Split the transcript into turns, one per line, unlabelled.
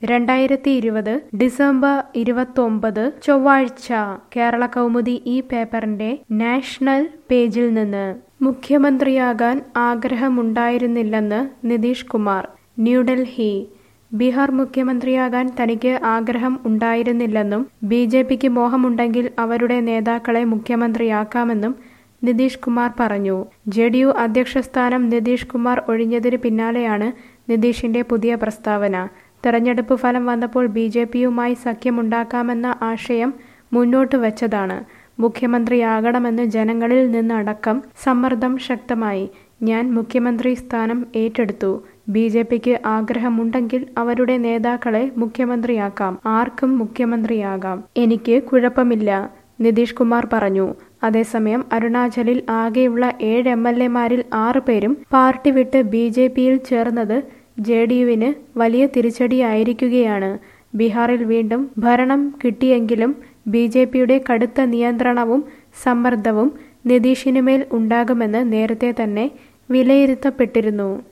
രണ്ടായിരത്തി ഇരുപത് ഡിസംബർ ഇരുപത്തൊമ്പത് ചൊവ്വാഴ്ച കേരള കൗമുദി ഈ പേപ്പറിന്റെ നാഷണൽ പേജിൽ നിന്ന് മുഖ്യമന്ത്രിയാകാൻ ആഗ്രഹമുണ്ടായിരുന്നില്ലെന്ന് നിതീഷ് കുമാർ ന്യൂഡൽഹി ബീഹാർ മുഖ്യമന്ത്രിയാകാൻ തനിക്ക് ആഗ്രഹം ഉണ്ടായിരുന്നില്ലെന്നും ബി ജെ പിക്ക് മോഹമുണ്ടെങ്കിൽ അവരുടെ നേതാക്കളെ മുഖ്യമന്ത്രിയാക്കാമെന്നും നിതീഷ് കുമാർ പറഞ്ഞു ജെ ഡി യു അധ്യക്ഷ സ്ഥാനം നിതീഷ് കുമാർ ഒഴിഞ്ഞതിന് പിന്നാലെയാണ് നിതീഷിന്റെ പുതിയ പ്രസ്താവന തെരഞ്ഞെടുപ്പ് ഫലം വന്നപ്പോൾ ബി ജെ പിയുമായി സഖ്യമുണ്ടാക്കാമെന്ന ആശയം മുന്നോട്ട് വച്ചതാണ് മുഖ്യമന്ത്രിയാകണമെന്ന് ജനങ്ങളിൽ നിന്നടക്കം സമ്മർദ്ദം ശക്തമായി ഞാൻ മുഖ്യമന്ത്രി സ്ഥാനം ഏറ്റെടുത്തു ബി ജെ പിക്ക് ആഗ്രഹമുണ്ടെങ്കിൽ അവരുടെ നേതാക്കളെ മുഖ്യമന്ത്രിയാക്കാം ആർക്കും മുഖ്യമന്ത്രിയാകാം എനിക്ക് കുഴപ്പമില്ല നിതീഷ് കുമാർ പറഞ്ഞു അതേസമയം അരുണാചലിൽ ആകെയുള്ള ഏഴ് എം എൽ എമാരിൽ ആറ് പേരും പാർട്ടി വിട്ട് ബി ജെ പിയിൽ ചേർന്നത് ജെ ഡി യുവിന് വലിയ തിരിച്ചടിയായിരിക്കുകയാണ് ബീഹാറിൽ വീണ്ടും ഭരണം കിട്ടിയെങ്കിലും ബി ജെ പിയുടെ കടുത്ത നിയന്ത്രണവും സമ്മർദ്ദവും നിതീഷിനുമേൽ ഉണ്ടാകുമെന്ന് നേരത്തെ തന്നെ വിലയിരുത്തപ്പെട്ടിരുന്നു